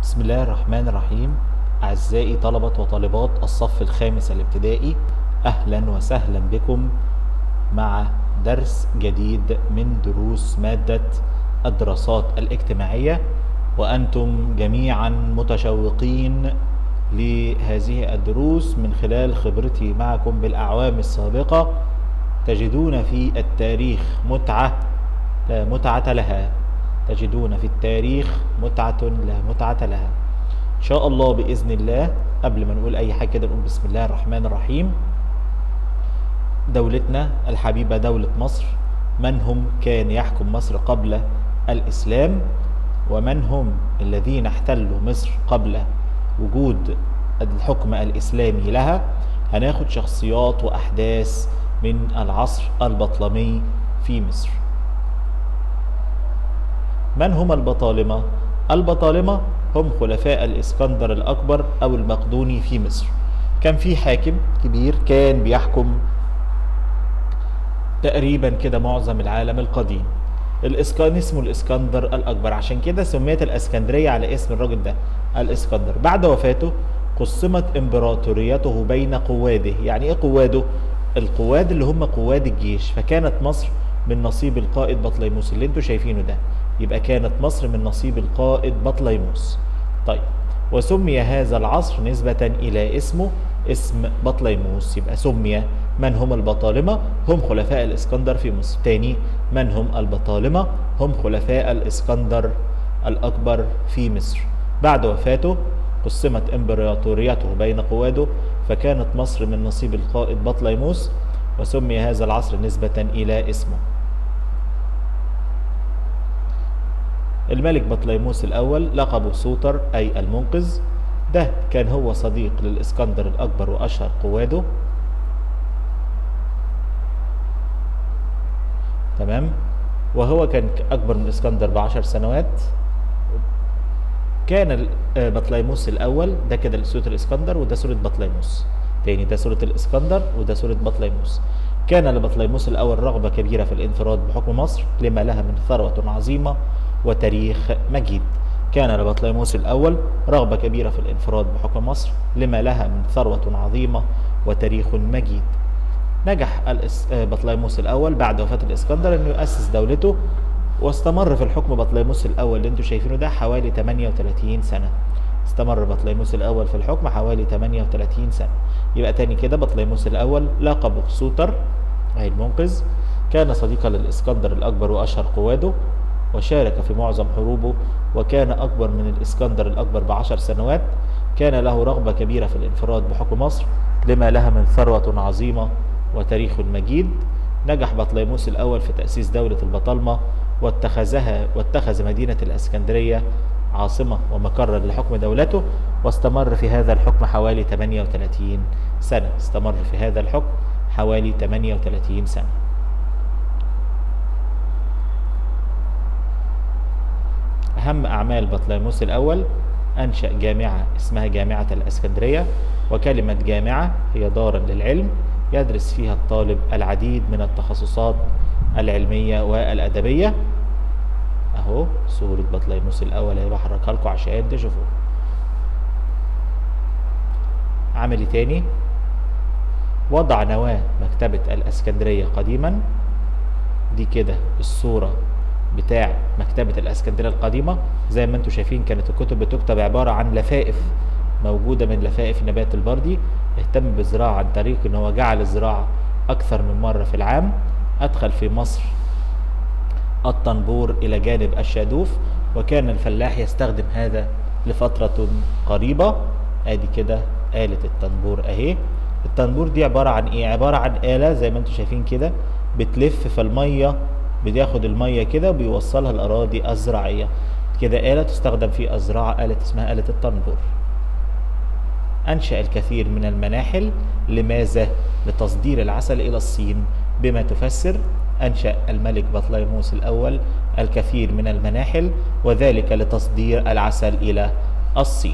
بسم الله الرحمن الرحيم أعزائي طلبة وطالبات الصف الخامس الابتدائي أهلا وسهلا بكم مع درس جديد من دروس مادة الدراسات الاجتماعية وأنتم جميعا متشوقين لهذه الدروس من خلال خبرتي معكم بالأعوام السابقة تجدون في التاريخ متعة لا متعة لها تجدون في التاريخ متعة لا متعة لها إن شاء الله بإذن الله قبل ما نقول أي حاجة كده نقول بسم الله الرحمن الرحيم دولتنا الحبيبة دولة مصر من هم كان يحكم مصر قبل الإسلام ومن هم الذين احتلوا مصر قبل وجود الحكم الإسلامي لها هناخد شخصيات وأحداث من العصر البطلمي في مصر من هم البطالمة؟ البطالمة هم خلفاء الإسكندر الأكبر أو المقدوني في مصر كان في حاكم كبير كان بيحكم تقريبا كده معظم العالم القديم الاسكان اسمه الاسكندر الاكبر عشان كده سميت الاسكندريه على اسم الراجل ده الاسكندر بعد وفاته قسمت امبراطوريته بين قواده يعني ايه قواده القواد اللي هم قواد الجيش فكانت مصر من نصيب القائد بطليموس اللي انتوا شايفينه ده يبقى كانت مصر من نصيب القائد بطليموس طيب وسمي هذا العصر نسبة إلى اسمه اسم بطليموس يبقى سمي من هم البطالمة هم خلفاء الإسكندر في مصر تاني من هم البطالمة هم خلفاء الإسكندر الأكبر في مصر بعد وفاته قسمت إمبراطوريته بين قواده فكانت مصر من نصيب القائد بطليموس وسمي هذا العصر نسبة إلى اسمه الملك بطليموس الأول لقبه سوتر أي المنقذ ده كان هو صديق للإسكندر الأكبر وأشهر قواده تمام وهو كان أكبر من الإسكندر بعشر سنوات كان بطليموس الأول ده كده سورة الإسكندر وده سورة بطليموس تاني ده سورة الإسكندر وده سورة بطليموس كان لبطليموس الأول رغبة كبيرة في الانفراد بحكم مصر لما لها من ثروة عظيمة وتاريخ مجيد كان لبطليموس الأول رغبة كبيرة في الانفراد بحكم مصر لما لها من ثروة عظيمة وتاريخ مجيد نجح بطليموس الأول بعد وفاة الإسكندر أنه يؤسس دولته واستمر في الحكم بطليموس الأول اللي انتم شايفينه ده حوالي 38 سنة استمر بطليموس الأول في الحكم حوالي 38 سنة يبقى تاني كده بطليموس الأول لقبه سوتر أي المنقذ كان صديقا للإسكندر الأكبر وأشهر قواده وشارك في معظم حروبه وكان أكبر من الإسكندر الأكبر بعشر سنوات كان له رغبة كبيرة في الانفراد بحكم مصر لما لها من ثروة عظيمة وتاريخ مجيد نجح بطليموس الأول في تأسيس دولة البطالمة واتخذها واتخذ مدينة الإسكندرية عاصمة ومقرا لحكم دولته واستمر في هذا الحكم حوالي 38 سنة استمر في هذا الحكم حوالي 38 سنة أهم أعمال بطليموس الأول أنشأ جامعة اسمها جامعة الإسكندرية وكلمة جامعة هي دار للعلم يدرس فيها الطالب العديد من التخصصات العلمية والأدبية أهو صورة بطليموس الأول أهي بحركها لكم عشان تشوفوه عملي تاني وضع نواة مكتبة الإسكندرية قديما دي كده الصورة بتاع مكتبة الإسكندرية القديمة زي ما انتم شايفين كانت الكتب بتكتب عبارة عن لفائف موجودة من لفائف نبات البردي اهتم بالزراعة عن طريق ان هو جعل الزراعة أكثر من مرة في العام أدخل في مصر الطنبور إلى جانب الشادوف وكان الفلاح يستخدم هذا لفترة قريبة ادي كده آلة الطنبور اهي الطنبور دي عبارة عن ايه عبارة عن آلة زي ما انتم شايفين كده بتلف في المية بياخد المية كده وبيوصلها الأراضي الزراعية كده آلة تستخدم في الزراعة آلة اسمها آلة الطنبور أنشأ الكثير من المناحل لماذا؟ لتصدير العسل إلى الصين بما تفسر أنشأ الملك بطليموس الأول الكثير من المناحل وذلك لتصدير العسل إلى الصين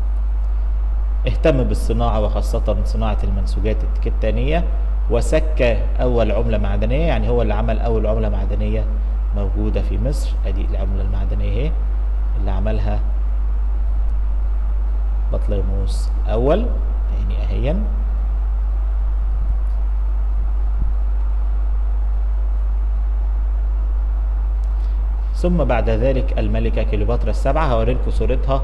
اهتم بالصناعة وخاصة صناعة المنسوجات الكتانية وسك أول عملة معدنية يعني هو اللي عمل أول عملة معدنية موجودة في مصر أدي العملة المعدنية اهي اللي عملها بطليموس الأول تاني أهيا ثم بعد ذلك الملكة كليوباترا السبعة هوريلكم صورتها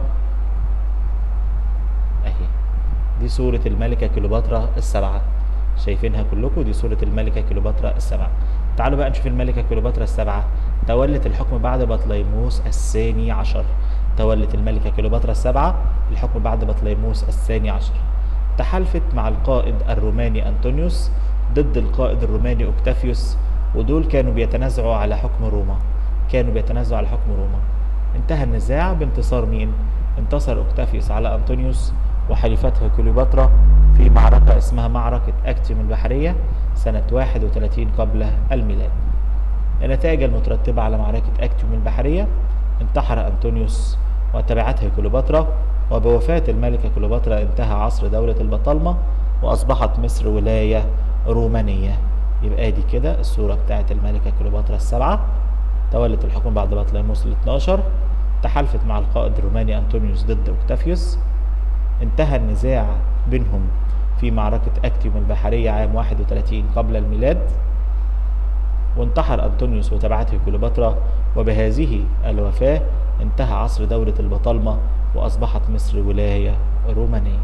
اهي دي صورة الملكة كليوباترا السبعة شايفينها كلكم دي صورة الملكة كليوباترا السبعة تعالوا بقى نشوف الملكة كليوباترا السبعة تولت الحكم بعد بطليموس الثاني عشر تولت الملكة كليوباترا السبعة الحكم بعد بطليموس الثاني عشر تحالفت مع القائد الروماني أنطونيوس ضد القائد الروماني أوكتافيوس ودول كانوا بيتنازعوا على حكم روما كانوا بيتنازعوا على حكم روما انتهى النزاع بانتصار مين؟ انتصر أوكتافيوس على أنطونيوس وحليفته كليوباترا في معركة اسمها معركة أكتيوم البحرية سنة 31 قبل الميلاد النتائج المترتبة على معركة أكتيوم البحرية انتحر أنطونيوس وتبعته كليوباترا وبوفاة الملكة كليوباترا انتهى عصر دولة البطالمة وأصبحت مصر ولاية رومانية يبقى دي كده الصورة بتاعت الملكة كليوباترا السبعة تولت الحكم بعد بطليموس ال 12 تحالفت مع القائد الروماني أنطونيوس ضد أوكتافيوس انتهى النزاع بينهم في معركة أكتيوم البحرية عام 31 قبل الميلاد وانتحر أنطونيوس وتبعته كليوباترا وبهذه الوفاة انتهى عصر دولة البطالمة وأصبحت مصر ولاية رومانية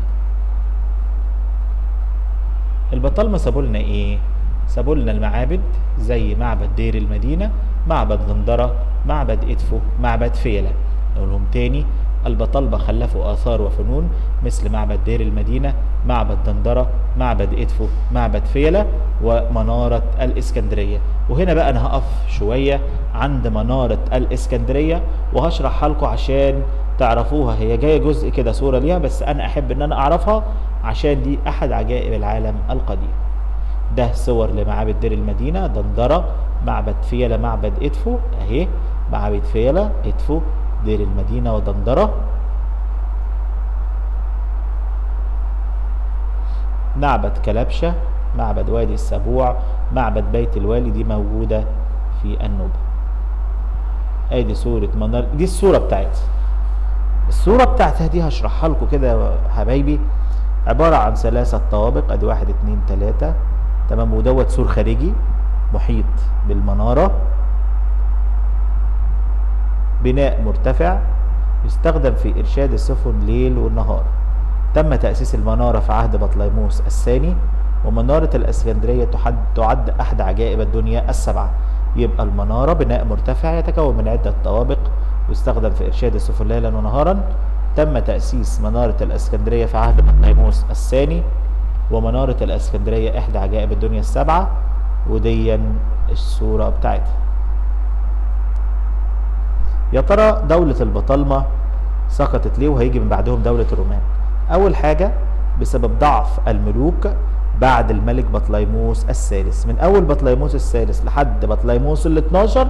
البطالمة سابوا لنا إيه؟ سابوا لنا المعابد زي معبد دير المدينة معبد غندرة معبد إدفو معبد فيلة نقولهم تاني البطالبة خلفوا آثار وفنون مثل معبد دير المدينة معبد دندرة معبد إدفو معبد فيلة ومنارة الإسكندرية وهنا بقى أنا هقف شوية عند منارة الإسكندرية وهشرحها لكم عشان تعرفوها هي جاية جزء كده صورة ليها بس أنا أحب إن أنا أعرفها عشان دي أحد عجائب العالم القديم ده صور لمعابد دير المدينة دندرة معبد فيلة معبد إدفو أهي معبد فيلة إدفو دير المدينة ودندرة معبد كلبشة معبد وادي السبوع معبد بيت الوالي دي موجودة في النوبة ادي صورة منار دي الصورة بتاعتها الصورة بتاعتها دي هشرحها لكم كده يا حبايبي عبارة عن ثلاثة طوابق ادي واحد اتنين تلاتة تمام ودوت سور خارجي محيط بالمنارة بناء مرتفع يستخدم في إرشاد السفن ليل والنهار تم تأسيس المنارة في عهد بطليموس الثاني ومنارة الإسكندرية تعد, تعد أحد عجائب الدنيا السبعة يبقى المنارة بناء مرتفع يتكون من عدة طوابق يستخدم في إرشاد السفن ليلا ونهارا تم تأسيس منارة الإسكندرية في عهد بطليموس الثاني ومنارة الإسكندرية إحدى عجائب الدنيا السبعة وديا الصورة بتاعتها يا ترى دولة البطالمة سقطت ليه وهيجي من بعدهم دولة الرومان أول حاجة بسبب ضعف الملوك بعد الملك بطليموس الثالث من أول بطليموس الثالث لحد بطليموس ال 12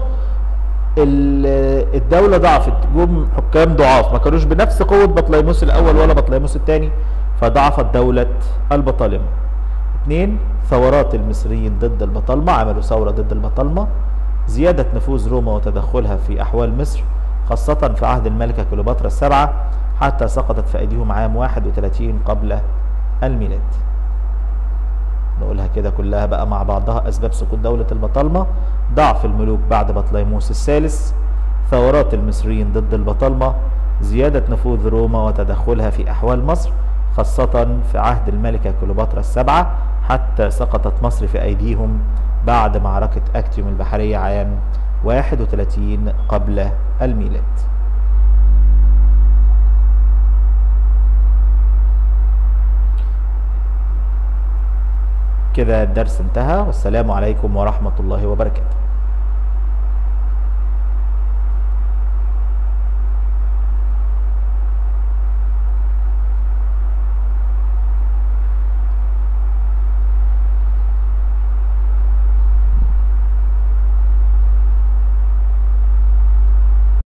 الدولة ضعفت جم حكام ضعاف ما كانوش بنفس قوة بطليموس الأول ولا بطليموس الثاني فضعفت دولة البطالمة اثنين ثورات المصريين ضد البطالمة عملوا ثورة ضد البطالمة زيادة نفوذ روما وتدخلها في أحوال مصر خاصة في عهد الملكة كليوباترا السبعة حتى سقطت في أيديهم عام 31 قبل الميلاد نقولها كده كلها بقى مع بعضها أسباب سقوط دولة البطالمة ضعف الملوك بعد بطليموس الثالث ثورات المصريين ضد البطالمة زيادة نفوذ روما وتدخلها في أحوال مصر خاصة في عهد الملكة كليوباترا السبعة حتى سقطت مصر في أيديهم بعد معركة أكتيوم البحرية عام 31 قبل الميلاد كده الدرس انتهى والسلام عليكم ورحمة الله وبركاته